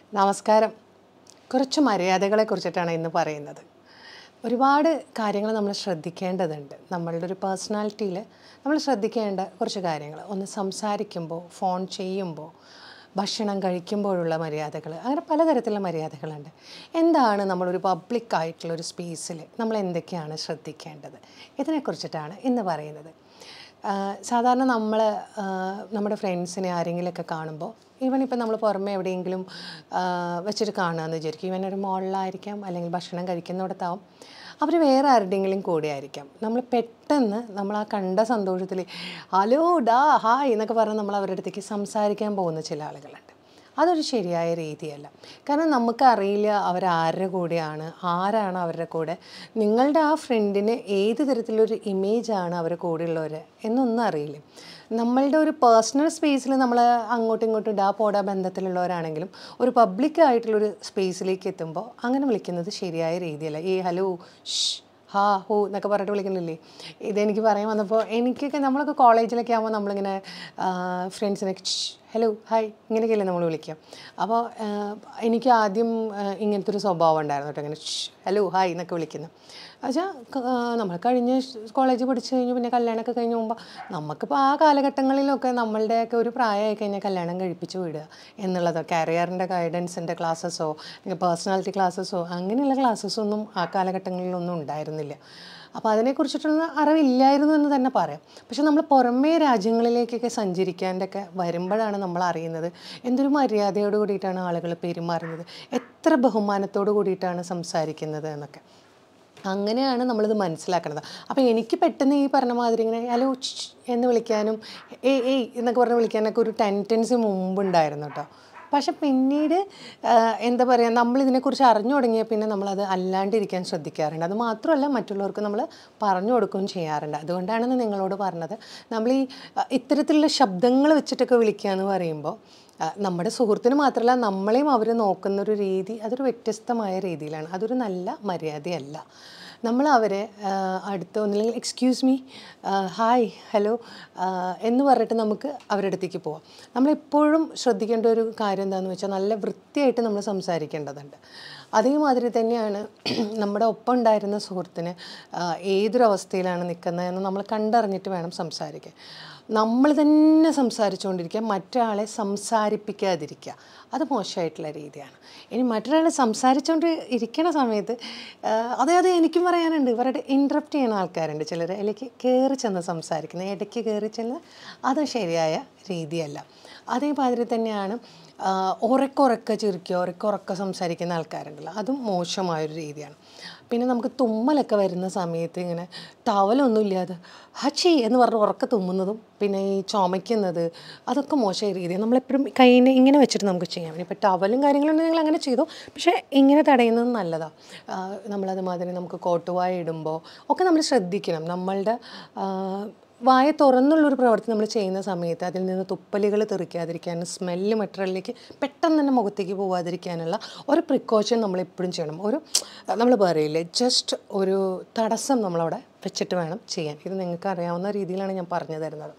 നമസ്കാരം കുറച്ച് മര്യാദകളെ കുറിച്ചിട്ടാണ് ഇന്ന് പറയുന്നത് ഒരുപാട് കാര്യങ്ങൾ നമ്മൾ ശ്രദ്ധിക്കേണ്ടതുണ്ട് നമ്മളുടെ ഒരു പേഴ്സണാലിറ്റിയിൽ നമ്മൾ ശ്രദ്ധിക്കേണ്ട കുറച്ച് കാര്യങ്ങൾ ഒന്ന് സംസാരിക്കുമ്പോൾ ഫോൺ ചെയ്യുമ്പോൾ ഭക്ഷണം കഴിക്കുമ്പോഴുള്ള മര്യാദകൾ അങ്ങനെ പലതരത്തിലുള്ള മര്യാദകളുണ്ട് എന്താണ് നമ്മളൊരു പബ്ലിക് ആയിട്ടുള്ള ഒരു സ്പേസിൽ നമ്മൾ എന്തൊക്കെയാണ് ശ്രദ്ധിക്കേണ്ടത് ഇതിനെക്കുറിച്ചിട്ടാണ് ഇന്ന് പറയുന്നത് ആഹ് സാധാരണ നമ്മൾ നമ്മുടെ ഫ്രണ്ട്സിനെ ആരെങ്കിലുമൊക്കെ കാണുമ്പോൾ ഈവൻ ഇപ്പം നമ്മൾ പുറമെ എവിടെയെങ്കിലും ആഹ് വെച്ചിട്ട് കാണുകയെന്ന് വിചാരിക്കും ഇവൻ ഒരു മോളിലായിരിക്കാം അല്ലെങ്കിൽ ഭക്ഷണം കഴിക്കുന്നിടത്താവും അവർ വേറെ ആരുടെയെങ്കിലും കൂടെ ആയിരിക്കാം നമ്മൾ പെട്ടെന്ന് നമ്മൾ ആ കണ്ട സന്തോഷത്തിൽ ഹലോ ഡാ ഹായ് എന്നൊക്കെ പറഞ്ഞ് നമ്മൾ അവരുടെ അടുത്തേക്ക് സംസാരിക്കാൻ പോകുന്ന ചില ആളുകളുണ്ട് അതൊരു ശരിയായ രീതിയല്ല കാരണം നമുക്കറിയില്ല അവരാരുടെ കൂടെയാണ് ആരാണ് അവരുടെ കൂടെ നിങ്ങളുടെ ആ ഫ്രണ്ടിന് ഏത് തരത്തിലൊരു ഇമേജാണ് അവരുടെ കൂടെയുള്ളവർ എന്നൊന്നും അറിയില്ല നമ്മളുടെ ഒരു പേഴ്സണൽ സ്പേസിൽ നമ്മൾ അങ്ങോട്ടും ഇങ്ങോട്ടും ഡാ പോടാ ബന്ധത്തിലുള്ളവരാണെങ്കിലും ഒരു പബ്ലിക് ആയിട്ടുള്ളൊരു സ്പേസിലേക്ക് എത്തുമ്പോൾ അങ്ങനെ വിളിക്കുന്നത് ശരിയായ രീതിയല്ല ഈ ഹലോ ഷ് ഹാ ഹോ എന്നൊക്കെ പറഞ്ഞിട്ട് വിളിക്കുന്നില്ലേ ഇതെനിക്ക് പറയാൻ വന്നപ്പോൾ എനിക്കൊക്കെ നമ്മളൊക്കെ കോളേജിലൊക്കെ ആകുമ്പോൾ നമ്മളിങ്ങനെ ഫ്രണ്ട്സിനെ ഹലോ ഹായ് ഇങ്ങനെയൊക്കെയല്ലേ നമ്മൾ വിളിക്കുക അപ്പോൾ എനിക്ക് ആദ്യം ആ, ഇങ്ങനത്തെ ഒരു സ്വഭാവം ഉണ്ടായിരുന്നു കേട്ടോ ഇങ്ങനെ ഹലോ ഹായ് എന്നൊക്കെ വിളിക്കുന്നത് വെച്ചാൽ നമ്മൾ കഴിഞ്ഞ് കോളേജ് പഠിച്ചു കഴിഞ്ഞ് പിന്നെ കല്യാണമൊക്കെ കഴിഞ്ഞ് പോകുമ്പോൾ നമുക്കിപ്പോൾ ആ കാലഘട്ടങ്ങളിലൊക്കെ നമ്മളുടെയൊക്കെ ഒരു പ്രായമായി കഴിഞ്ഞാൽ കല്യാണം കഴിപ്പിച്ച് വിടുക എന്നുള്ളതോ കരിയറിൻ്റെ ഗൈഡൻസിൻ്റെ ക്ലാസ്സസോ അല്ലെങ്കിൽ പേഴ്സണാലിറ്റി ക്ലാസ്സസോ അങ്ങനെയുള്ള ക്ലാസ്സസോ ഒന്നും ആ കാലഘട്ടങ്ങളിലൊന്നും ഉണ്ടായിരുന്നില്ല അപ്പോൾ അതിനെക്കുറിച്ചിട്ടുള്ള അറിവില്ലായിരുന്നു എന്ന് തന്നെ പറയാം പക്ഷെ നമ്മൾ പുറമേ രാജ്യങ്ങളിലേക്കൊക്കെ സഞ്ചരിക്കാൻ്റെയൊക്കെ വരുമ്പോഴാണ് നമ്മൾ അറിയുന്നത് എന്തൊരു മര്യാദയോട് കൂടിയിട്ടാണ് ആളുകൾ പെരുമാറുന്നത് എത്ര ബഹുമാനത്തോട് കൂടിയിട്ടാണ് സംസാരിക്കുന്നത് എന്നൊക്കെ അങ്ങനെയാണ് നമ്മളിത് മനസ്സിലാക്കുന്നത് അപ്പോൾ എനിക്ക് പെട്ടെന്ന് ഈ പറഞ്ഞ മാതിരി ഇങ്ങനെ ഹലോ ഛ് എന്ന് വിളിക്കാനും ഏയ് ഏയ് എന്നൊക്കെ പറഞ്ഞ് വിളിക്കാനൊക്കെ ഒരു ടെൻറ്റൻസി മുമ്പുണ്ടായിരുന്നു കേട്ടോ പക്ഷെ പിന്നീട് ആ, എന്താ പറയുക നമ്മളിതിനെക്കുറിച്ച് അറിഞ്ഞു തുടങ്ങിയ പിന്നെ നമ്മളത് അല്ലാണ്ടിരിക്കാൻ ശ്രദ്ധിക്കാറുണ്ട് അത് മാത്രമല്ല മറ്റുള്ളവർക്ക് നമ്മൾ പറഞ്ഞു കൊടുക്കുകയും ചെയ്യാറുണ്ട് അതുകൊണ്ടാണ് നിങ്ങളോട് പറഞ്ഞത് നമ്മൾ ഈ ആ, ഇത്തരത്തിലുള്ള ശബ്ദങ്ങൾ വെച്ചിട്ടൊക്കെ വിളിക്കുക എന്ന് പറയുമ്പോൾ ആ, നമ്മുടെ സുഹൃത്തിന് മാത്രമല്ല നമ്മളെയും അവർ നോക്കുന്ന ഒരു രീതി അതൊരു വ്യത്യസ്തമായ രീതിയിലാണ് അതൊരു നല്ല മര്യാദയല്ല നമ്മൾ അവരെ ആ, അടുത്ത് ഒന്നില്ലെങ്കിൽ എക്സ്ക്യൂസ് മീ ഹായ് ഹലോ എന്ന് പറഞ്ഞിട്ട് നമുക്ക് അവരുടെ അടുത്തേക്ക് പോവാം നമ്മളെപ്പോഴും ശ്രദ്ധിക്കേണ്ട ഒരു കാര്യം എന്താണെന്ന് വെച്ചാൽ നല്ല വൃത്തിയായിട്ട് നമ്മൾ സംസാരിക്കേണ്ടതുണ്ട് അതേമാതിരി തന്നെയാണ് നമ്മുടെ ഒപ്പം ഉണ്ടായിരുന്ന സുഹൃത്തിന് ആ, ഏതൊരവസ്ഥയിലാണ് നിൽക്കുന്നതെന്ന് നമ്മൾ കണ്ടറിഞ്ഞിട്ട് വേണം സംസാരിക്കാൻ നമ്മൾ തന്നെ സംസാരിച്ചുകൊണ്ടിരിക്കുക മറ്റൊരാളെ സംസാരിപ്പിക്കാതിരിക്കുക അത് മോശമായിട്ടുള്ള രീതിയാണ് ഇനി മറ്റൊരാളെ സംസാരിച്ചുകൊണ്ട് ഇരിക്കണ സമയത്ത് ആ, അതെ അതെ എനിക്കും പറയാനുണ്ട് ഇവരുടെ ഇൻട്രപ്റ്റ് ചെയ്യുന്ന ആൾക്കാരുണ്ട് ചിലർ അതിലേക്ക് കയറി ചെന്ന് സംസാരിക്കുന്നത് ഇടയ്ക്ക് കയറി ചെന്ന് അത് ശരിയായ രീതിയല്ല അതേമാതിരി തന്നെയാണ് ആ, ഉറക്കുറക്ക ചിരിക്കുക ഉറക്കുറക്ക സംസാരിക്കുന്ന ആൾക്കാരുണ്ടല്ലോ അതും മോശമായൊരു രീതിയാണ് പിന്നെ നമുക്ക് തുമ്മലൊക്കെ വരുന്ന സമയത്ത് ഇങ്ങനെ ടവലൊന്നും ഇല്ലാതെ ഹച്ചി എന്ന് പറഞ്ഞ് ഉറക്ക തുമ്മുന്നതും പിന്നെ ഈ ചുമയ്ക്കുന്നത് അതൊക്കെ മോശമായ രീതിയാണ് നമ്മളെപ്പോഴും കൈയിനെ ഇങ്ങനെ വെച്ചിട്ട് നമുക്ക് ചെയ്യാം ഇപ്പോൾ ടവലും കാര്യങ്ങളും നിങ്ങൾ അങ്ങനെ ചെയ്തു പക്ഷേ ഇങ്ങനെ തടയുന്നത് നല്ലതാണ് നമ്മളത് മാതിരി നമുക്ക് കോട്ടുവായ ഇടുമ്പോൾ ഒക്കെ നമ്മൾ ശ്രദ്ധിക്കണം നമ്മളുടെ ആ, വായ തുറന്നുള്ളൊരു പ്രവൃത്തി നമ്മൾ ചെയ്യുന്ന സമയത്ത് അതിൽ നിന്ന് തുപ്പലുകൾ തെറിക്കാതിരിക്കാനും സ്മെല്ല് മറ്റൊരാളിലേക്ക് പെട്ടെന്ന് തന്നെ മുഖത്തേക്ക് പോകാതിരിക്കാനുള്ള ഒരു പ്രിക്കോഷൻ നമ്മൾ എപ്പോഴും ചെയ്യണം ഒരു നമ്മൾ പറയില്ലേ ജസ്റ്റ് ഒരു തടസ്സം നമ്മളവിടെ വെച്ചിട്ട് വേണം ചെയ്യാൻ ഇത് നിങ്ങൾക്ക് അറിയാവുന്ന രീതിയിലാണ് ഞാൻ പറഞ്ഞു തരുന്നത്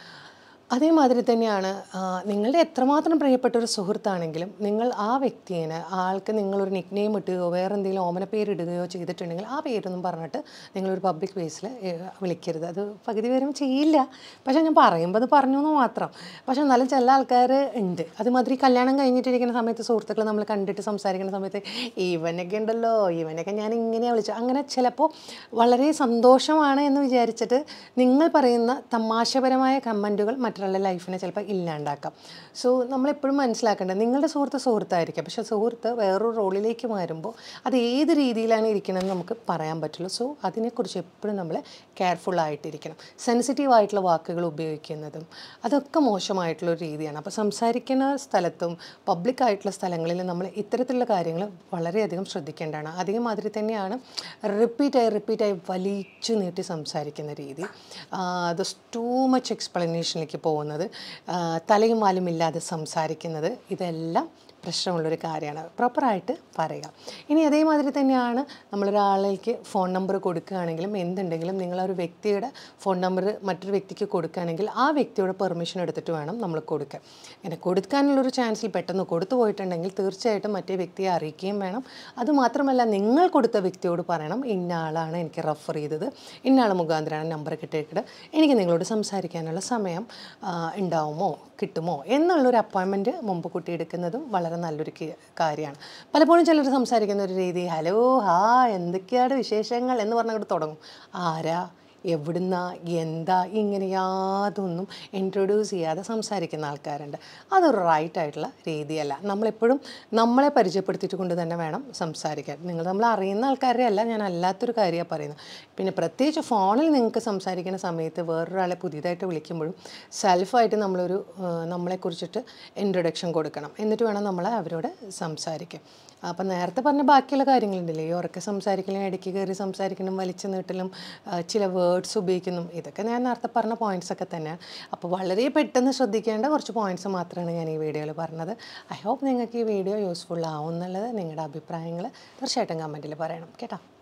അതേമാതിരി തന്നെയാണ് ആ, നിങ്ങളുടെ എത്രമാത്രം പ്രിയപ്പെട്ട ഒരു സുഹൃത്താണെങ്കിലും നിങ്ങൾ ആ വ്യക്തിയെ ആൾക്ക് നിങ്ങളൊരു നിക് നെയിം ഇട്ടുകയോ വേറെ എന്തെങ്കിലും ഓമന പേര് ഇടുകയോ ചെയ്തിട്ടുണ്ടെങ്കിൽ ആ പേരൊന്നും പറഞ്ഞിട്ട് നിങ്ങളൊരു പബ്ലിക് പ്ലേസിൽ വിളിക്കരുത് അത് പകുതി പേരും ചെയ്യില്ല പക്ഷേ ഞാൻ പറയുമ്പോൾ അത് പറഞ്ഞു എന്ന് മാത്രം പക്ഷേ എന്നാലും ചില ആൾക്കാർ ഉണ്ട് അതുമാതിരി കല്യാണം കഴിഞ്ഞിട്ടിരിക്കുന്ന സമയത്ത് സുഹൃത്തുക്കൾ നമ്മൾ കണ്ടിട്ട് സംസാരിക്കുന്ന സമയത്ത് ഇവനൊക്കെ ഉണ്ടല്ലോ ഇവനൊക്കെ ഞാൻ ഇങ്ങനെയാണ് വിളിച്ചത് അങ്ങനെ ചിലപ്പോൾ വളരെ സന്തോഷമാണ് എന്ന് വിചാരിച്ചിട്ട് നിങ്ങൾ പറയുന്ന തമാശപരമായ കമൻറ്റുകൾ മറ്റൊരാളുടെ ലൈഫിനെ ചിലപ്പോൾ ഇല്ലാണ്ടാക്കാം സോ നമ്മളെപ്പോഴും മനസ്സിലാക്കേണ്ടത് നിങ്ങളുടെ സുഹൃത്ത് സുഹൃത്തായിരിക്കാം പക്ഷേ സുഹൃത്ത് വേറൊരു റോളിലേക്ക് മാറുമ്പോൾ അത് ഏത് രീതിയിലാണ് ഇരിക്കണമെന്ന് നമുക്ക് പറയാൻ പറ്റുള്ളൂ സോ അതിനെക്കുറിച്ച് എപ്പോഴും നമ്മൾ കെയർഫുൾ ആയിട്ടിരിക്കണം സെൻസിറ്റീവ് ആയിട്ടുള്ള വാക്കുകൾ ഉപയോഗിക്കുന്നതും അതൊക്കെ മോശമായിട്ടുള്ള ഒരു രീതിയാണ് അപ്പോൾ സംസാരിക്കുന്ന സ്ഥലത്തും പബ്ലിക് ആയിട്ടുള്ള സ്ഥലങ്ങളിൽ നമ്മൾ ഇത്തരത്തിലുള്ള കാര്യങ്ങൾ വളരെയധികം ശ്രദ്ധിക്കേണ്ടതാണ് അതേ മാതിരി തന്നെയാണ് റിപ്പീറ്റായി റിപ്പീറ്റായി വലിച്ചു നീട്ടി സംസാരിക്കുന്ന രീതി ദ ടൂ മച്ച് എക്സ്പ്ലനേഷനിലേക്ക് പോകുന്നത് ആ, തലയും വാലും ഇല്ലാതെ സംസാരിക്കുന്നത് ഇതെല്ലാം പ്രശ്നമുള്ളൊരു കാര്യമാണ് പ്രോപ്പറായിട്ട് പറയുക ഇനി അതേമാതിരി തന്നെയാണ് നമ്മളൊരാളേക്ക് ഫോൺ നമ്പർ കൊടുക്കുകയാണെങ്കിലും എന്തുണ്ടെങ്കിലും നിങ്ങൾ ആ ഒരു വ്യക്തിയുടെ ഫോൺ നമ്പർ മറ്റൊരു വ്യക്തിക്ക് കൊടുക്കുകയാണെങ്കിൽ ആ വ്യക്തിയുടെ പെർമിഷൻ എടുത്തിട്ട് വേണം നമ്മൾ കൊടുക്കാൻ ഇങ്ങനെ കൊടുക്കാനുള്ളൊരു ചാൻസിൽ പെട്ടെന്ന് കൊടുത്തു പോയിട്ടുണ്ടെങ്കിൽ തീർച്ചയായിട്ടും മറ്റേ വ്യക്തിയെ അറിയിക്കുകയും വേണം അതുമാത്രമല്ല നിങ്ങൾ കൊടുത്ത വ്യക്തിയോട് പറയണം ഇന്ന ആളാണ് എനിക്ക് റെഫർ ചെയ്തത് ഇന്ന ആൾ മുഖാന്തരമാണ് നമ്പർ കിട്ടിയിട്ട് എനിക്ക് നിങ്ങളോട് സംസാരിക്കാനുള്ള സമയം ആ, ഉണ്ടാവുമോ കിട്ടുമോ എന്നുള്ളൊരു അപ്പോയിൻമെൻറ്റ് മുമ്പ് കുട്ടി എടുക്കുന്നതും വളരെ നല്ലൊരു കാര്യമാണ് പലപ്പോഴും ചിലർ സംസാരിക്കുന്ന ഒരു രീതി ഹലോ ഹാ എന്തൊക്കെയാണ് വിശേഷങ്ങൾ എന്ന് പറഞ്ഞങ്ങോട്ട് തുടങ്ങും ആരാ എവിടുന്ന എന്താ ഇങ്ങനെ യാതൊന്നും ഇൻട്രൊഡ്യൂസ് ചെയ്യാതെ സംസാരിക്കുന്ന ആൾക്കാരുണ്ട് അതൊരു റൈറ്റ് ആയിട്ടുള്ള രീതിയല്ല നമ്മളെപ്പോഴും നമ്മളെ പരിചയപ്പെടുത്തിയിട്ട് കൊണ്ട് തന്നെ വേണം സംസാരിക്കാൻ നിങ്ങൾ നമ്മൾ അറിയുന്ന ആൾക്കാരെ അല്ല ഞാൻ അല്ലാത്തൊരു കാര്യമാണ് പറയുന്നത് പിന്നെ പ്രത്യേകിച്ച് ഫോണിൽ നിങ്ങൾക്ക് സംസാരിക്കുന്ന സമയത്ത് വേറൊരാളെ പുതിയതായിട്ട് വിളിക്കുമ്പോഴും സെൽഫായിട്ട് നമ്മളൊരു ആ, നമ്മളെക്കുറിച്ചിട്ട് ഇൻട്രൊഡക്ഷൻ കൊടുക്കണം എന്നിട്ട് വേണം നമ്മൾ അവരോട് സംസാരിക്കാൻ അപ്പം നേരത്തെ പറഞ്ഞ ബാക്കിയുള്ള കാര്യങ്ങളുണ്ടല്ലേ ഈ ഉറക്കെ സംസാരിക്കലും ഇടയ്ക്ക് കയറി സംസാരിക്കണം വലിച്ചു നീട്ടലും ആ, ചില വേർഡ്സ് ഉപയോഗിക്കുന്നു ഇതൊക്കെ ഞാൻ നേരത്തെ പറഞ്ഞ പോയിന്റ്സ് ഒക്കെ തന്നെയാണ് അപ്പോൾ വളരെ പെട്ടെന്ന് ശ്രദ്ധിക്കേണ്ട കുറച്ച് പോയിന്റ്സ് മാത്രമാണ് ഞാൻ ഈ വീഡിയോയിൽ പറഞ്ഞത് ഐ ഹോപ്പ് നിങ്ങൾക്ക് ഈ വീഡിയോ യൂസ്ഫുൾ ആവും എന്നുള്ളത് നിങ്ങളുടെ അഭിപ്രായങ്ങൾ തീർച്ചയായിട്ടും കമൻറ്റിൽ പറയണം കേട്ടോ